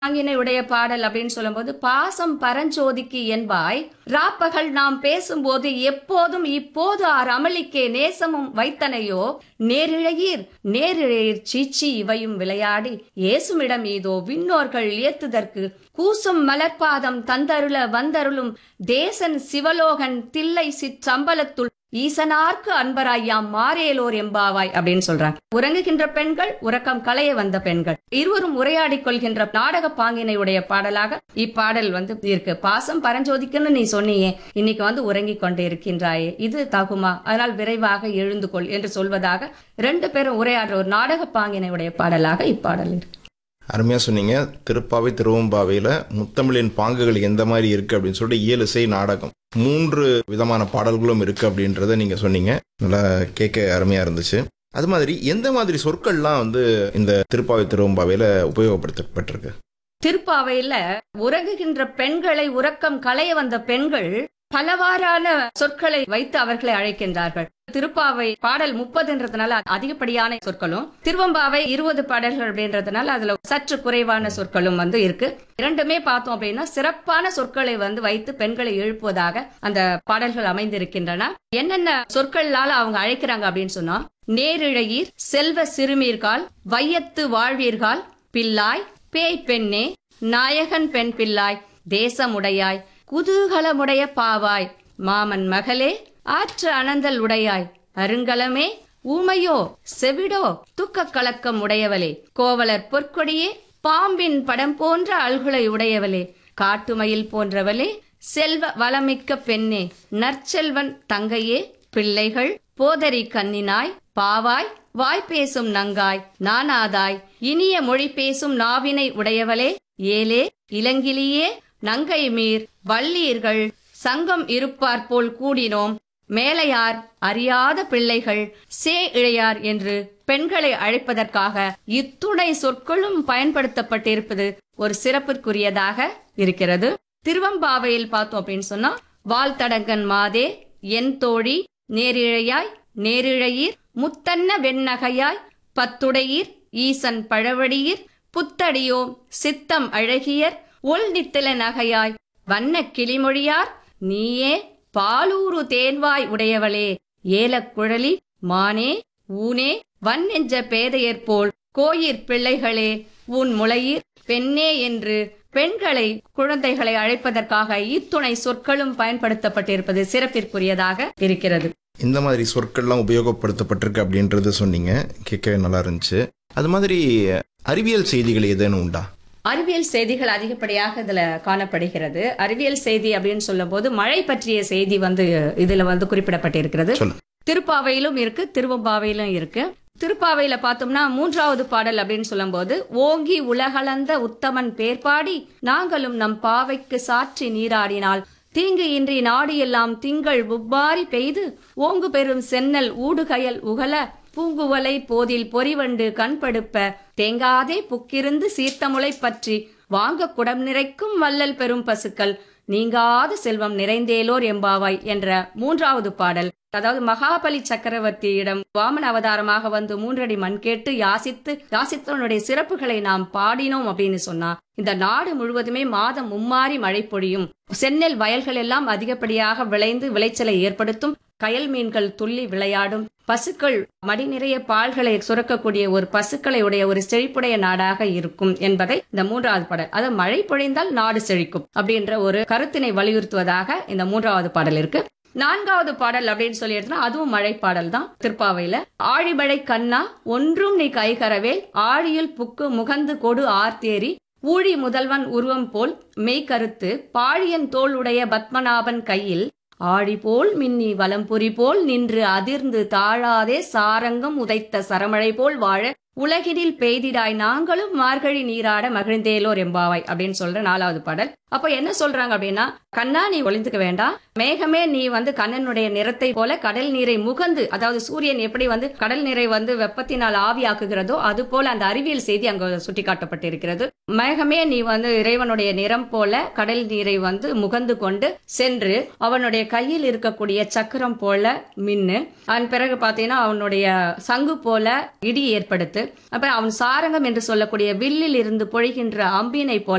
பாங்கினையுடைய பாடல் அப்படின்னு சொல்லும்போது பாசம் பரஞ்சோதிக்கு என்பாய் ராப்பகல் நாம் பேசும்போது எப்போதும் இப்போது ஆர் அமளிக்கே நேசமும் வைத்தனையோ நேரிழையீர் நேரிழையீர் சீச்சி இவையும் விளையாடி ஏசுமிடம் இதோ விண்ணோர்கள் ஏத்துதற்கு கூசும் மலர்பாதம் தந்தருள வந்தருளும் தேசன் சிவலோகன் தில்லை சிற்றம்பலத்துள் ஈசனார்க்கு அன்பராயாம் மாறேலோர் எம்பாவாய் அப்படின்னு சொல்றாங்க உறங்குகின்ற பெண்கள் உறக்கம் களைய வந்த பெண்கள் இருவரும் உரையாடிக் கொள்கின்ற நாடக பாங்கினையுடைய பாடலாக இப்பாடல் வந்து இருக்கு பாசம் பரஞ்சோதிக்குன்னு நீ சொன்னியே இன்னைக்கு வந்து உறங்கிக் கொண்டு இருக்கின்றாயே இது தகுமா அதனால் விரைவாக எழுந்து கொள் என்று சொல்வதாக ரெண்டு பேரும் உரையாடுற ஒரு நாடக பாங்கினையுடைய பாடலாக இப்பாடல் இருக்கு அருமையாக சொன்னீங்க திருப்பாவை திருவம்பாவையில் முத்தமிழின் பாங்குகள் எந்த மாதிரி இருக்குது அப்படின்னு சொல்லிட்டு இயலிசை நாடகம் மூன்று விதமான பாடல்களும் இருக்குது அப்படின்றத நீங்கள் சொன்னீங்க நல்லா கேட்க அருமையாக இருந்துச்சு அது மாதிரி எந்த மாதிரி சொற்கள்லாம் வந்து இந்த திருப்பாவை திருவம்பாவையில் உபயோகப்படுத்தப்பட்டிருக்கு திருப்பாவையில உறங்குகின்ற பெண்களை உறக்கம் களைய வந்த பெண்கள் பலவாறான சொற்களை வைத்து அவர்களை அழைக்கின்றார்கள் திருப்பாவை பாடல் முப்பதுன்றதுனால அதிகப்படியான சொற்களும் திருவம்பாவை இருபது பாடல்கள் அப்படின்றதுனால அதுல சற்று குறைவான சொற்களும் வந்து இருக்கு இரண்டுமே பார்த்தோம் அப்படின்னா சிறப்பான சொற்களை வந்து வைத்து பெண்களை எழுப்புவதாக அந்த பாடல்கள் அமைந்திருக்கின்றன என்னென்ன சொற்களால அவங்க அழைக்கிறாங்க அப்படின்னு சொன்னா நேரிழையீர் செல்வ சிறுமீர்கால் வையத்து வாழ்வீர்கால் பில்லாய் பேய் பெண்ணே நாயகன் பெண் பிள்ளாய் தேசமுடையாய் குதூகலமுடைய பாவாய் மாமன் மகளே ஆற்று அனந்தல் உடையாய் அருங்கலமே ஊமையோ செவிடோ துக்க கலக்கம் உடையவளே கோவலர் பொற்கொடியே பாம்பின் படம் போன்ற அல்குலை உடையவளே காட்டுமயில் போன்றவளே செல்வ வளமிக்க பெண்ணே நற்செல்வன் தங்கையே பிள்ளைகள் போதரி கண்ணினாய் பாவாய் வாய் பேசும் நங்காய் நானாதாய் இனிய மொழி பேசும் நாவினை உடையவளே ஏலே இளங்கிலியே நங்கை மீர் வள்ளீர்கள் சங்கம் இருப்பார் போல் கூடினோம் மேலையார் அறியாத பிள்ளைகள் சே இழையார் என்று பெண்களை அழைப்பதற்காக இத்துணை சொற்களும் பயன்படுத்தப்பட்டிருப்பது ஒரு சிறப்பிற்குரியதாக இருக்கிறது திருவம்பாவையில் பார்த்தோம் அப்படின்னு சொன்னா வால்தடங்கன் மாதே என் தோழி நேரிழையாய் நேரிழையீர் முத்தன்ன வெண்ணகையாய் பத்துடையீர் ஈசன் பழவடியீர் புத்தடியோ சித்தம் அழகியர் ஒல் நித்தில நகையாய் வண்ண கிளிமொழியார் நீயே பாலூரு தேன்வாய் உடையவளே ஏலக்குழலி மானே ஊனே வன் என்ற பேதையர் போல் கோயிற் பிள்ளைகளே உன் முளையீர் பெண்ணே என்று பெண்களை குழந்தைகளை அழைப்பதற்காக இத்துணை சொற்களும் பயன்படுத்தப்பட்டிருப்பது சிறப்பிற்குரியதாக இருக்கிறது இந்த மாதிரி சொற்கள்லாம் உபயோகப்படுத்தப்பட்டிருக்கு அப்படின்றது சொன்னீங்க கேட்கவே நல்லா இருந்துச்சு அது மாதிரி அறிவியல் செய்திகள் ஏதேனும் உண்டா அறிவியல் செய்திகள் அதிகப்படியாக இதுல காணப்படுகிறது அறிவியல் செய்தி அப்படின்னு சொல்லும்போது மழை பற்றிய செய்தி வந்து இதுல வந்து குறிப்பிடப்பட்டிருக்கிறது சொல்லு. திருப்பாவையிலும் இருக்கு திருவம்பாவையிலும் இருக்கு திருப்பாவையில பார்த்தோம்னா மூன்றாவது பாடல் அப்படின்னு சொல்லும்போது ஓங்கி உலகளந்த உத்தமன் பேர்பாடி நாங்களும் நம் பாவைக்கு சாற்றி நீராடினால் தீங்கு இன்றி நாடியெல்லாம் திங்கள் உப்பாரி பெய்து ஓங்கு பெறும் சென்னல் ஊடுகயல் உகல பூங்குவலை போதில் பொறிவண்டு கண்படுப்ப தேங்காதே புக்கிருந்து சீர்த்தமுளை பற்றி வாங்க குடம் நிறைக்கும் வள்ளல் பெரும் பசுக்கள் நீங்காத செல்வம் நிறைந்தேலோர் எம்பாவாய் என்ற மூன்றாவது பாடல் அதாவது மகாபலி சக்கரவர்த்தியிடம் வாமன அவதாரமாக வந்து மூன்றடி மண் கேட்டு யாசித்து யாசித்தவனுடைய சிறப்புகளை நாம் பாடினோம் அப்படின்னு சொன்னா இந்த நாடு முழுவதுமே மாதம் மும்மாறி மழை பொழியும் செந்நெல் வயல்கள் எல்லாம் அதிகப்படியாக விளைந்து விளைச்சலை ஏற்படுத்தும் கயல் மீன்கள் துள்ளி விளையாடும் பசுக்கள் மடி நிறைய பால்களை சுரக்கக்கூடிய ஒரு பசுக்களை உடைய ஒரு செழிப்புடைய நாடாக இருக்கும் என்பதை இந்த மூன்றாவது பாடல் அது மழை பொழிந்தால் நாடு செழிக்கும் அப்படின்ற ஒரு கருத்தினை வலியுறுத்துவதாக இந்த மூன்றாவது பாடல் இருக்கு நான்காவது பாடல் அப்படின்னு சொல்லி எடுத்தா அதுவும் மழை பாடல் தான் திருப்பாவையில ஆழிமழை கண்ணா ஒன்றும் நீ கைகரவேல் ஆழியில் புக்கு முகந்து கொடு ஆர்த்தேரி ஊழி முதல்வன் உருவம் போல் மெய்கருத்து பாழியன் தோள் உடைய பத்மநாபன் கையில் ஆழி போல் மின்னி வலம்புரி போல் நின்று அதிர்ந்து தாழாதே சாரங்கம் உதைத்த சரமழை போல் வாழ உலகினில் பெய்திடாய் நாங்களும் மார்கழி நீராட மகிழ்ந்தேலோர் எம்பாவாய் அப்படின்னு சொல்ற நாலாவது பாடல் அப்ப என்ன சொல்றாங்க அப்படின்னா கண்ணா நீ ஒளிந்துக்க வேண்டாம் மேகமே நீ வந்து கண்ணனுடைய நிறத்தை போல கடல் நீரை முகந்து அதாவது சூரியன் எப்படி வந்து கடல் நீரை வந்து வெப்பத்தினால் ஆவியாக்குகிறதோ அது போல அந்த அறிவியல் செய்தி அங்க சுட்டிக்காட்டப்பட்டிருக்கிறது மேகமே நீ வந்து இறைவனுடைய நிறம் போல கடல் நீரை வந்து முகந்து கொண்டு சென்று அவனுடைய கையில் இருக்கக்கூடிய சக்கரம் போல மின்னு அதன் பிறகு பாத்தீங்கன்னா அவனுடைய சங்கு போல இடி ஏற்படுத்து அப்புறம் அவன் சாரங்கம் என்று சொல்லக்கூடிய வில்லில் இருந்து பொழிகின்ற அம்பினை போல